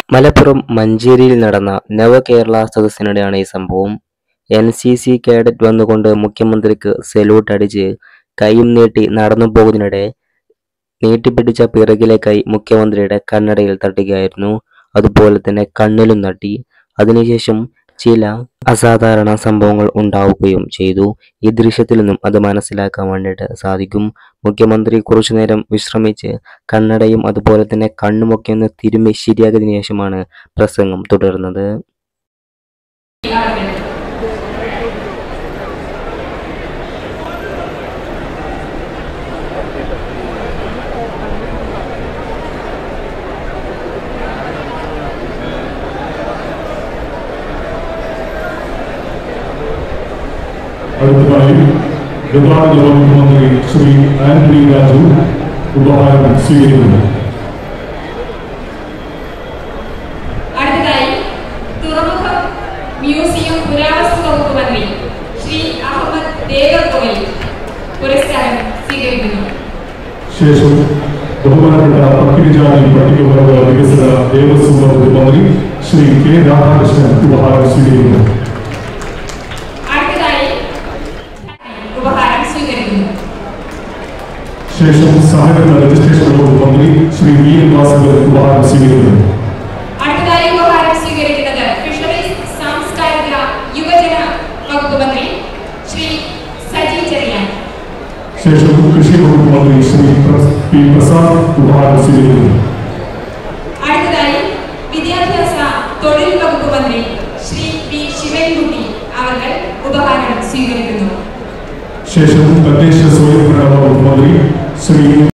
മലപ്പുറം മഞ്ചേരിയിൽ നടന്ന നവകേരള സദസ്സിനിടെയാണ് ഈ സംഭവം എൻ സി സി കേഡറ്റ് വന്നുകൊണ്ട് മുഖ്യമന്ത്രിക്ക് സല്യൂട്ട് അടിച്ച് കൈയും നീട്ടി നടന്നു പോകുന്നതിനിടെ നീട്ടിപ്പിടിച്ച പിറകിലെ കൈ മുഖ്യമന്ത്രിയുടെ കണ്ണടയിൽ തട്ടുകയായിരുന്നു അതുപോലെ തന്നെ കണ്ണിലും തട്ടി അതിനുശേഷം ചില അസാധാരണ സംഭവങ്ങൾ ഉണ്ടാവുകയും ചെയ്തു ഈ ദൃശ്യത്തിൽ നിന്നും അത് മനസ്സിലാക്കാൻ വേണ്ടിയിട്ട് സാധിക്കും മുഖ്യമന്ത്രി കുറച്ചു നേരം വിശ്രമിച്ച് കണ്ണടയും അതുപോലെ തന്നെ കണ്ണുമൊക്കെ ഒന്ന് തിരുമ്മി ശരിയാക്കിയതിനു ശേഷമാണ് പ്രസംഗം തുടർന്നത് അടുത്തതായി ഗതാഗത വകുപ്പ് മന്ത്രി ശ്രീ ആന്റണി രാജു ഉപഹാരം സ്വീകരിക്കുന്നു അടുത്തതായി തുറമുഖം മ്യൂസിയം പുരാവസ്തു വകുപ്പ് മന്ത്രി ശ്രീ അഹമ്മദ് ദേവർകോവൽ പുരസ്കാരം സ്വീകരിക്കുന്നു ശേഷം ബഹുമാനപ്പെട്ട പട്ടികജാതി പട്ടികവർഗ വികസന ദേവസ്വം വകുപ്പ് മന്ത്രി ശ്രീ കെ രാധാകൃഷ്ണൻ ഉപഹാരം സ്വീകരിക്കുന്നു അടുത്തതായി ഉപഹാരം സ്വീകരിക്കുന്നു ശേഷം സഹകരണ രജിസ്ട്രേഷൻ വകുപ്പ് മന്ത്രി ശ്രീ വി എൻ വാസുദേവൻ ഉപഹാരം സ്വീകരിക്കുന്നു അടുത്തതായി ഉപഹാരം സ്വീകരിക്കുന്നത് ഫിഷറീസ് സാംസ്കാരിക യുവജന വകുപ്പ് മന്ത്രി ശ്രീ സജി ചെറിയാൻ ശേഷം കൃഷി വകുപ്പ് മന്ത്രി ശ്രീ പ്ര- പി പ്രസാദ് ഉപഹാരം സ്വീകരിക്കുന്നു അടുത്തതായി വിദ്യാഭ്യാസ തൊഴിൽ വകുപ്പ് മന്ത്രി ശ്രീ പി ശിവൻകുട്ടി അവർ ഉപഹാരം സ്വീകരിക്കുന്നു ശേഷം തദ്ദേശ സ്വയംഭരണ വകുപ്പ് മന്ത്രി ശ്രീ